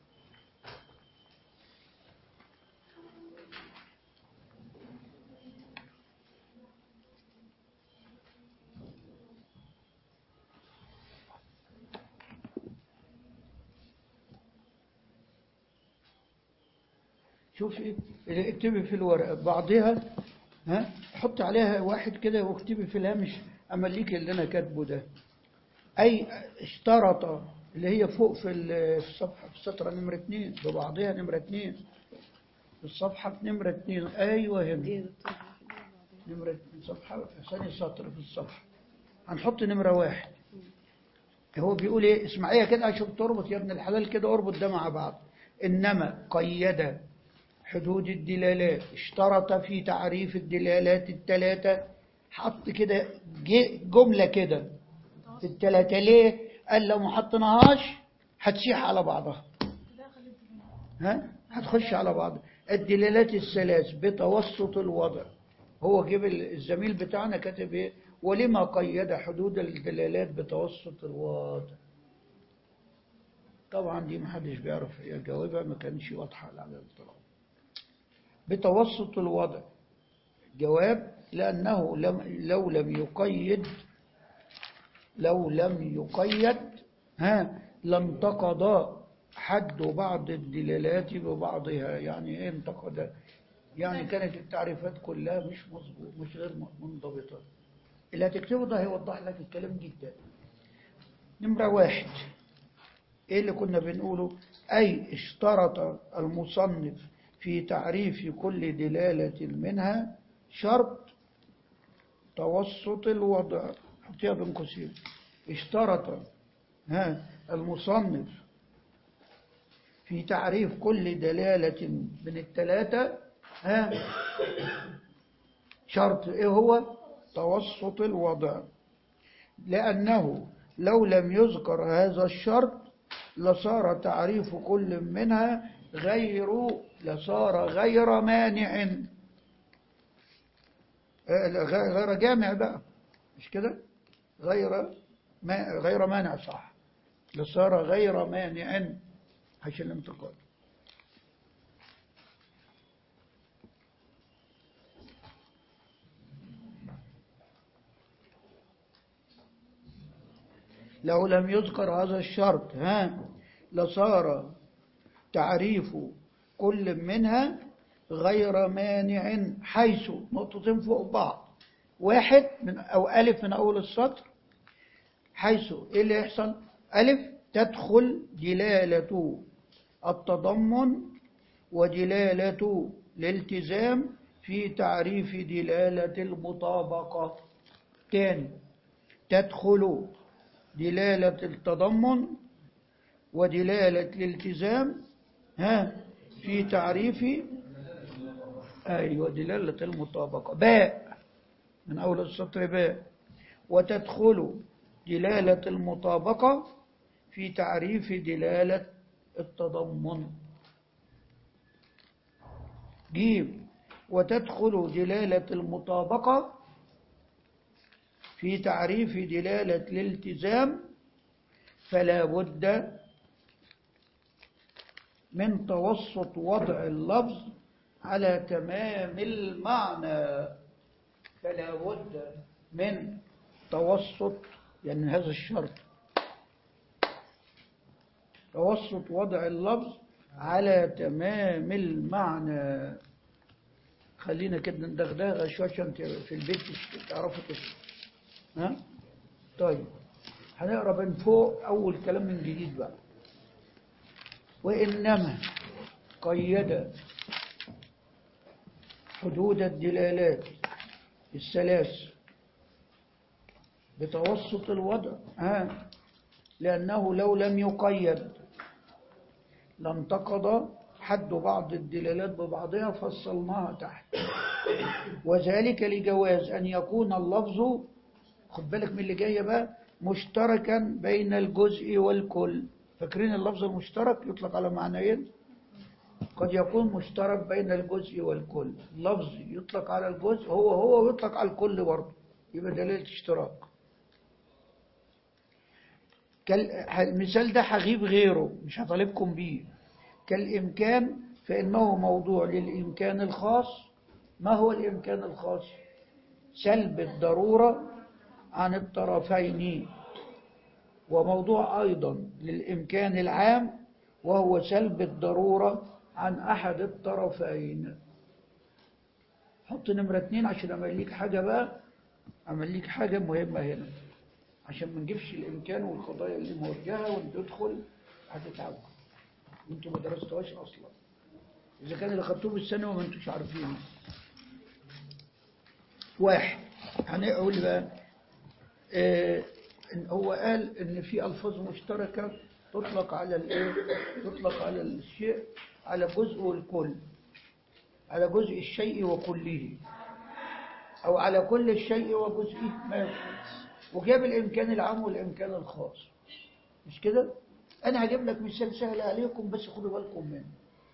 شوفي اللي اكتبي في الورقة بعضها ها حط عليها واحد كده واكتبي في الهامش أمليك اللي أنا كاتبه ده أي اشترط اللي هي فوق في ال- في الصفحة في السطرة نمرة اتنين ببعضها نمرة اتنين الصفحة في نمرة اتنين أيوة هنا ايه يا دكتور نمرة اتنين صفحة في ثاني سطر في الصفحة هنحط نمرة واحد هو بيقول ايه اسمعيها كده عشان تربط يا ابن الحلال كده اربط ده مع بعض إنما قيد حدود الدلالات اشترط في تعريف الدلالات الثلاثة حط كده ج- جملة كده في الثلاثة ليه قال لو ما حطيناهاش هتسيح على بعضها ها هتخش على بعض الدلالات الثلاث بتوسط الوضع هو جيب الزميل بتاعنا كاتب ايه ولما قيد حدود الدلالات بتوسط الوضع طبعا دي محدش بيعرف يجاوبها ما كانش واضحة على الاطلاق بتوسط الوضع جواب لأنه لم لو لم يقيد لو لم يقيد ها لانتقض حد بعض الدلالات ببعضها يعني ايه انتقد يعني كانت التعريفات كلها مش مظبوط مش غير منضبطة اللي هتكتبه ده هيوضح لك الكلام جدا نمرة واحد ايه اللي كنا بنقوله اي اشترط المصنف في تعريف كل دلالة منها شرط توسط الوضع حطيها بين قوسين اشترط ها المصنف في تعريف كل دلالة من الثلاثة ها شرط ايه هو توسط الوضع لأنه لو لم يذكر هذا الشرط لصار تعريف كل منها غير لصار غير مانع آه، لا، غ- غير جامع بقى مش كده غير ما غير مانع صح لصار غير مانع عشان الانتقاد لو لم يذكر هذا الشرط ها لصار تعريف كل منها غير مانع حيث نقطتين فوق بعض واحد من أو ألف من أول السطر حيث إيه اللي يحصل ألف تدخل دلالة التضمن ودلالة الالتزام في تعريف دلالة المطابقة تاني تدخل دلالة التضمن ودلالة الالتزام ها في تعريف أيوة دلالة المطابقة باء من أول السطر باء وتدخل دلالة المطابقة في تعريف دلالة التضمن جيم وتدخل دلالة المطابقة في تعريف دلالة الالتزام فلا بد من توسط وضع اللفظ على تمام المعنى فلا بد من توسط يعني هذا الشرط توسط وضع اللفظ على تمام المعنى خلينا كده ندغدغها شوية عشان في البيت تعرفوا تشوفوا ها طيب هنقرا من فوق اول كلام من جديد بقى وانما قيد حدود الدلالات الثلاث بتوسط الوضع ها لانه لو لم يقيد لانتقض حد بعض الدلالات ببعضها فصلناها تحت وذلك لجواز ان يكون اللفظ خد بالك من اللي جايه بقى مشتركا بين الجزء والكل فاكرين اللفظ المشترك يطلق على معنيين قد يكون مشترك بين الجزء والكل لفظ يطلق على الجزء هو هو ويطلق على الكل برضه يبقى دليل اشتراك كال- المثال ده هغيب غيره مش هطالبكم بيه كالإمكان فإنه موضوع للإمكان الخاص ما هو الإمكان الخاص سلب الضرورة عن الطرفين وموضوع أيضا للإمكان العام وهو سلب الضرورة عن أحد الطرفين حط نمرة اتنين عشان أعمل لك حاجة بقى أعمل لك حاجة مهمة هنا عشان ما نجيبش الإمكان والقضايا اللي موجهة وندخل هتتعبوا وانتوا ما درستوهاش أصلا إذا كان اللي خدتوه بالسنة وما انتوش عارفينه واحد هنقول بقى آه إن هو قال إن في ألفاظ مشتركة تطلق على الإيه؟ تطلق على الشيء على جزء والكل على جزء الشيء وكله أو على كل الشيء وجزئه ماشي وجاب الإمكان العام والإمكان الخاص مش كده؟ أنا هجيب لك مثال سهل عليكم بس خدوا بالكم منه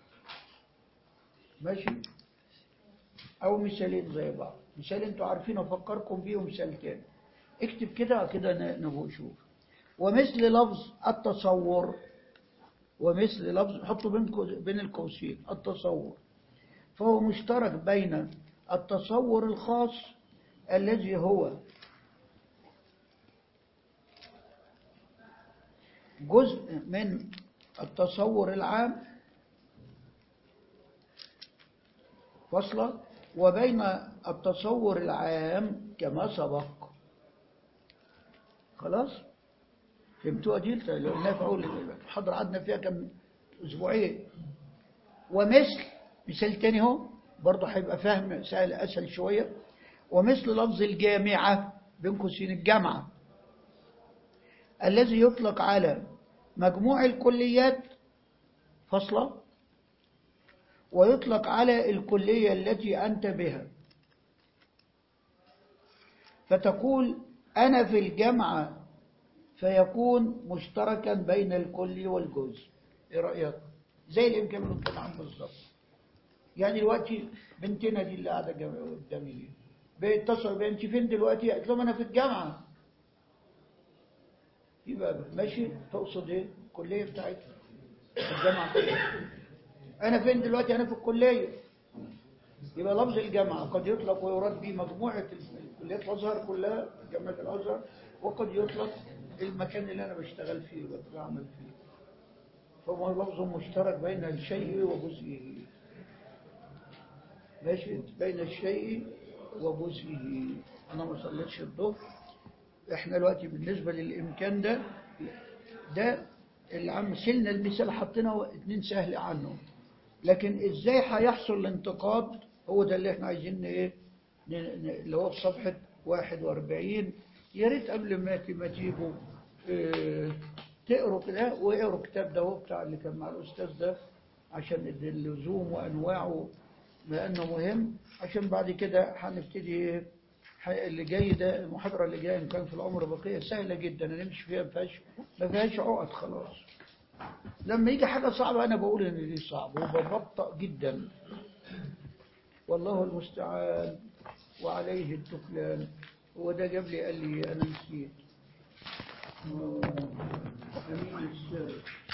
ماشي أو مثالين زي بعض مثال أنتوا عارفين أفكركم بيه ومثال تاني اكتب كده كده ن- نبقى نشوف ومثل لفظ التصور ومثل لفظ حطوا بين كو- بين القوسين التصور فهو مشترك بين التصور الخاص الذي هو جزء من التصور العام فصلا وبين التصور العام كما سبق خلاص فهمتوها دي اللي قلناها في اول المحاضره قعدنا فيها كم اسبوعين ومثل مثال تاني اهو برضه هيبقى فهم سهل اسهل شويه ومثل لفظ الجامعه بين قوسين الجامعه الذي يطلق على مجموع الكليات فصلة ويطلق على الكلية التي أنت بها فتقول أنا في الجامعة فيكون مشتركا بين الكل والجزء إيه رأيك؟ زي الإمكان اللي كان عم بالظبط يعني دلوقتي بنتنا دي اللي قاعدة جنب- قدامي دي بيتصل بيا انت فين دلوقتي؟ قالت لهم أنا في الجامعة يبقى ماشي تقصد ايه الكليه بتاعتها الجامعه انا فين دلوقتي انا في الكليه يبقى لفظ الجامعه قد يطلق ويراد به مجموعه كليات الازهر كلها جامعه الازهر وقد يطلق المكان اللي انا بشتغل فيه وبعمل فيه فهو لفظ مشترك بين الشيء وجزئه ماشي بين الشيء وجزئه انا ما صليتش الظهر احنا دلوقتي بالنسبة للإمكان ده ده اللي عم شلنا المثال حطينا اتنين سهل عنه لكن ازاي هيحصل الانتقاد هو ده اللي احنا عايزين ايه ن- ن- اللي هو في صفحة 41 يا ريت قبل ما ت- ما تيجوا اه تقروا كده واقروا الكتاب ده هو بتاع اللي كان مع الأستاذ ده عشان اللزوم وأنواعه لأنه مهم عشان بعد كده هنبتدي ايه ح- اللي جاي ده المحاضرة اللي جاية إن كان في العمر بقية سهلة جدا نمشي فيها ما فيهاش ما فيهاش عقد خلاص لما يجي حاجة صعبة أنا بقول إن دي صعبة وببطأ جدا والله المستعان وعليه التكلان هو ده جاب لي قال لي أنا نسيت آه، أمين السر